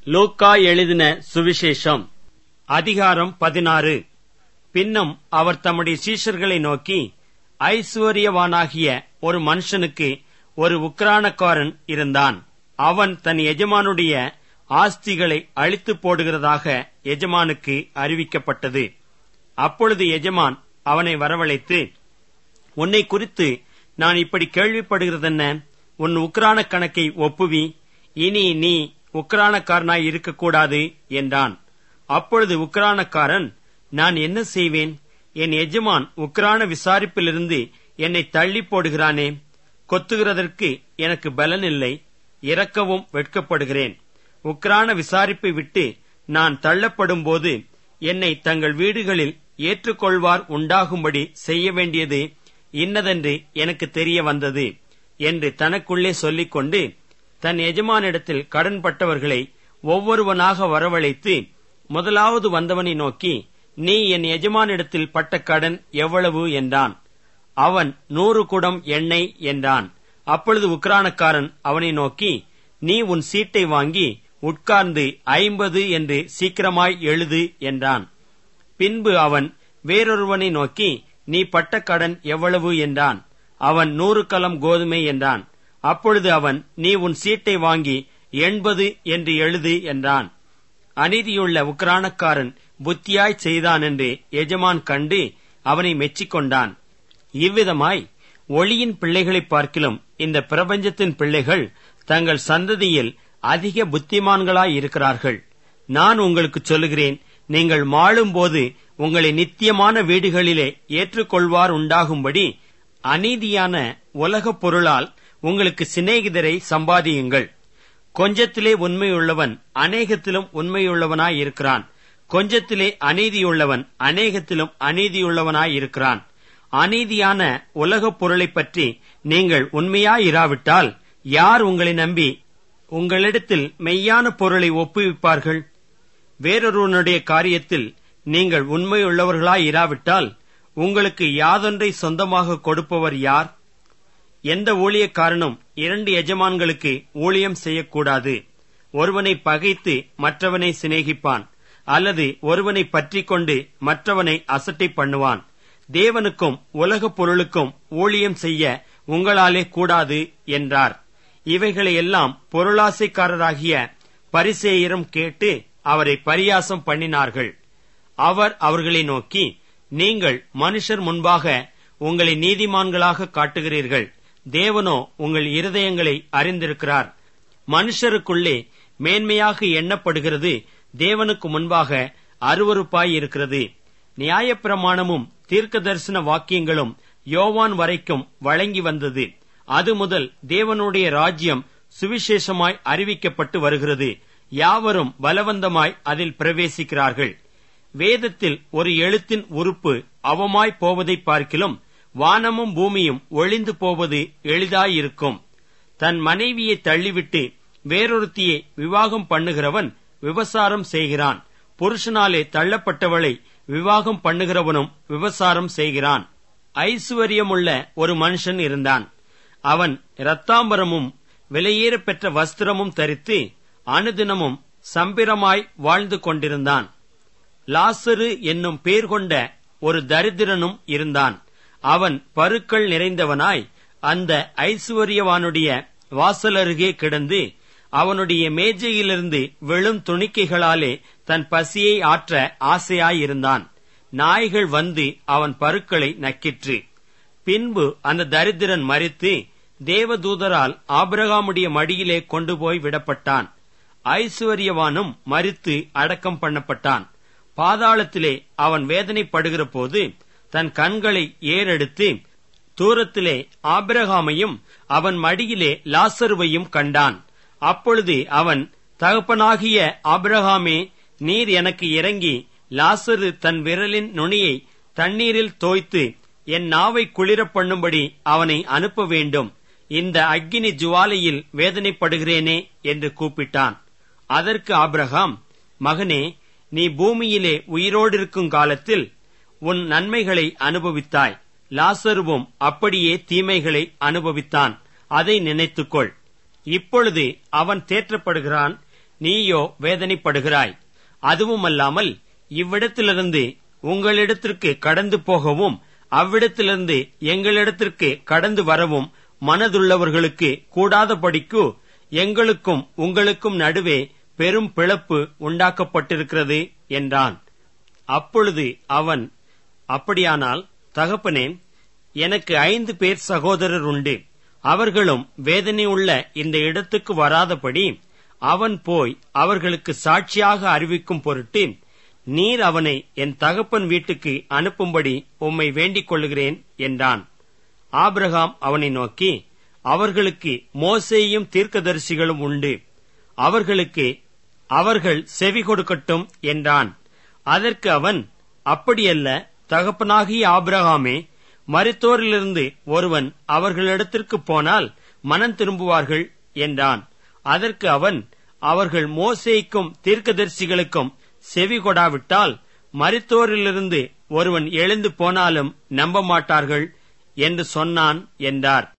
லூக்கா எழுதின சுவிசேஷம் அதிகாரம் பதினாறு பின்னும் அவர் தம்முடைய சீஷர்களை நோக்கி ஐசுவரியவானாகிய ஒரு மனுஷனுக்கு ஒரு உக்ரானக்காரன் இருந்தான் அவன் தன் எஜமானுடைய ஆஸ்திகளை அழித்து போடுகிறதாக எஜமானுக்கு அறிவிக்கப்பட்டது அப்பொழுது எஜமான் அவனை வரவழைத்து உன்னை குறித்து நான் இப்படி கேள்விப்படுகிறதென்ன உன் உக்ரான கணக்கை ஒப்புவி இனி நீ உக்ரானக்காரனாய் இருக்கக்கூடாது என்றான் அப்பொழுது உக்ரானக்காரன் நான் என்ன செய்வேன் என் எஜமான் உக்ரான விசாரிப்பிலிருந்து என்னை தள்ளி போடுகிறானே கொத்துகிறதற்கு எனக்கு பலன் இல்லை இறக்கவும் வெட்கப்படுகிறேன் உக்ரான விசாரிப்பை விட்டு நான் தள்ளப்படும் போது என்னை தங்கள் வீடுகளில் ஏற்றுக்கொள்வார் உண்டாகும்படி செய்ய வேண்டியது இன்னதென்று எனக்கு தெரிய வந்தது என்று தனக்குள்ளே சொல்லிக் கொண்டு தன் எஜமானிடத்தில் கடன்பட்டவர்களை ஒவ்வொருவனாக வரவழைத்து முதலாவது வந்தவனை நோக்கி நீ என் எஜமானிடத்தில் பட்ட கடன் எவ்வளவு என்றான் அவன் நூறு குடம் எண்ணெய் என்றான் அப்பொழுது உக்ரானக்காரன் அவனை நோக்கி நீ உன் சீட்டை வாங்கி உட்கார்ந்து ஐம்பது என்று சீக்கிரமாய் எழுது என்றான் பின்பு அவன் வேறொருவனை நோக்கி நீ பட்ட கடன் எவ்வளவு என்றான் அவன் நூறு கலம் கோதுமை என்றான் அப்பொழுது அவன் நீ உன் சீட்டை வாங்கி எண்பது என்று எழுது என்றான் அநீதியுள்ள உக்ரானக்காரன் புத்தியாய் செய்தான் என்று எஜமான் கண்டு அவனை மெச்சிக்கொண்டான் இவ்விதமாய் ஒளியின் பிள்ளைகளைப் பார்க்கிலும் இந்த பிரபஞ்சத்தின் பிள்ளைகள் தங்கள் சந்ததியில் அதிக புத்திமான்களாய் இருக்கிறார்கள் நான் உங்களுக்கு சொல்லுகிறேன் நீங்கள் மாளும்போது உங்களை நித்தியமான வீடுகளிலே ஏற்றுக்கொள்வார் உண்டாகும்படி அநீதியான உலகப் பொருளால் உங்களுக்கு சிநேகிதரை சம்பாதியுங்கள் கொஞ்சத்திலே உண்மையுள்ளவன் அநேகத்திலும் உண்மையுள்ளவனாய் இருக்கிறான் கொஞ்சத்திலே அநீதியுள்ளவன் அநேகத்திலும் அநீதியுள்ளவனாய் இருக்கிறான் அநீதியான உலகப் பொருளைப் பற்றி நீங்கள் உண்மையாயிராவிட்டால் யார் உங்களை நம்பி உங்களிடத்தில் மெய்யான பொருளை ஒப்புவிப்பார்கள் வேறொருவனுடைய காரியத்தில் நீங்கள் உண்மையுள்ளவர்களாய் இராவிட்டால் உங்களுக்கு யாதொன்றை சொந்தமாக கொடுப்பவர் யார் எந்த ஊழியக்காரனும் இரண்டு எஜமான்களுக்கு ஊழியம் செய்யக்கூடாது ஒருவனை பகைத்து மற்றவனை சிநேகிப்பான் அல்லது ஒருவனை பற்றிக் கொண்டு மற்றவனை அசட்டை பண்ணுவான் தேவனுக்கும் உலகப் பொருளுக்கும் ஊழியம் செய்ய உங்களாலே கூடாது என்றார் இவைகளை எல்லாம் பொருளாசைக்காரராகிய பரிசேயரும் கேட்டு அவரை பரியாசம் பண்ணினார்கள் அவர் அவர்களை நோக்கி நீங்கள் மனுஷர் முன்பாக உங்களை நீதிமான்களாக காட்டுகிறீர்கள் தேவனோ உங்கள் இருதயங்களை அறிந்திருக்கிறார் மனுஷருக்குள்ளே மேன்மையாக எண்ணப்படுகிறது தேவனுக்கு முன்பாக அருவறுப்பாய் இருக்கிறது நியாயப்பிரமாணமும் தீர்க்க தரிசன வாக்கியங்களும் யோவான் வரைக்கும் வழங்கி வந்தது அது முதல் தேவனுடைய ராஜ்யம் சுவிசேஷமாய் அறிவிக்கப்பட்டு வருகிறது யாவரும் பலவந்தமாய் அதில் பிரவேசிக்கிறார்கள் வேதத்தில் ஒரு எழுத்தின் உறுப்பு அவமாய் போவதை பார்க்கிலும் வானமும் பூமியும் ஒளிந்து போவது எளிதாயிருக்கும் தன் மனைவியை தள்ளிவிட்டு வேறொருத்தியை விவாகம் பண்ணுகிறவன் விபசாரம் செய்கிறான் புருஷனாலே தள்ளப்பட்டவளை விவாகம் பண்ணுகிறவனும் விபசாரம் செய்கிறான் ஐசுவரியமுள்ள ஒரு மனுஷன் இருந்தான் அவன் இரத்தாம்பரமும் விலையேற பெற்ற வஸ்திரமும் தரித்து அனுதினமும் சம்பிரமாய் வாழ்ந்து கொண்டிருந்தான் லாசரு என்னும் பேர் கொண்ட ஒரு தரித்திரனும் இருந்தான் அவன் பருக்கள் நிறைந்தவனாய் அந்த ஐசுவரியவானுடைய வாசலருகே கிடந்து அவனுடைய மேஜையிலிருந்து விழும் துணிக்கைகளாலே தன் பசியை ஆற்ற ஆசையாயிருந்தான் நாய்கள் வந்து அவன் பருக்களை நக்கிற்று பின்பு அந்த தரித்திரன் மறித்து தேவதூதரால் ஆபிரகாமுடைய மடியிலே கொண்டு போய் விடப்பட்டான் ஐசுவரியவானும் மறித்து அடக்கம் பண்ணப்பட்டான் பாதாளத்திலே அவன் வேதனைப்படுகிற போது தன் கண்களை ஏறெடுத்து தூரத்திலே ஆபிரகாமையும் அவன் மடியிலே லாசருவையும் கண்டான் அப்பொழுது அவன் தகப்பனாகிய ஆபிரகாமே நீர் எனக்கு இறங்கி லாசரு தன் விரலின் நுனியை தண்ணீரில் தோய்த்து என் நாவை குளிர பண்ணும்படி அவனை அனுப்ப வேண்டும் இந்த அக்கினி ஜுவாலையில் வேதனைப்படுகிறேனே என்று கூப்பிட்டான் அதற்கு ஆபிரகாம் மகனே நீ பூமியிலே உயிரோடிருக்கும் காலத்தில் உன் நன்மைகளை அனுபவித்தாய் லாசருவும் அப்படியே தீமைகளை அனுபவித்தான் அதை நினைத்துக்கொள் இப்பொழுது அவன் தேற்றப்படுகிறான் நீயோ வேதனைப்படுகிறாய் அதுவுமல்லாமல் இவ்விடத்திலிருந்து உங்களிடத்திற்கு கடந்து போகவும் அவ்விடத்திலிருந்து எங்களிடத்திற்கு கடந்து வரவும் மனதுள்ளவர்களுக்கு கூடாதபடிக்கு எங்களுக்கும் உங்களுக்கும் நடுவே பெரும் பிளப்பு உண்டாக்கப்பட்டிருக்கிறது என்றான் அப்பொழுது அவன் அப்படியானால் தகப்பனே எனக்கு ஐந்து பேர் சகோதரர் உண்டு அவர்களும் வேதனை உள்ள இந்த இடத்துக்கு வராதபடி அவன் போய் அவர்களுக்கு சாட்சியாக அறிவிக்கும் பொருட்டு நீர் அவனை என் தகப்பன் வீட்டுக்கு அனுப்பும்படி உம்மை வேண்டிக் கொள்ளுகிறேன் என்றான் ஆபிரகாம் அவனை நோக்கி அவர்களுக்கு மோசேயும் தீர்க்கதரிசிகளும் உண்டு அவர்களுக்கு அவர்கள் செவி கொடுக்கட்டும் என்றான் அதற்கு அவன் அப்படியல்ல தகப்பனாகிய ஆபிரகாமே மரித்தோரிலிருந்து ஒருவன் அவர்களிடத்திற்கு போனால் மனம் திரும்புவார்கள் என்றான் அதற்கு அவன் அவர்கள் மோசேக்கும் தீர்க்கதரிசிகளுக்கும் செவி கொடாவிட்டால் மரித்தோரிலிருந்து ஒருவன் எழுந்து போனாலும் நம்ப மாட்டார்கள் என்று சொன்னான் என்றார்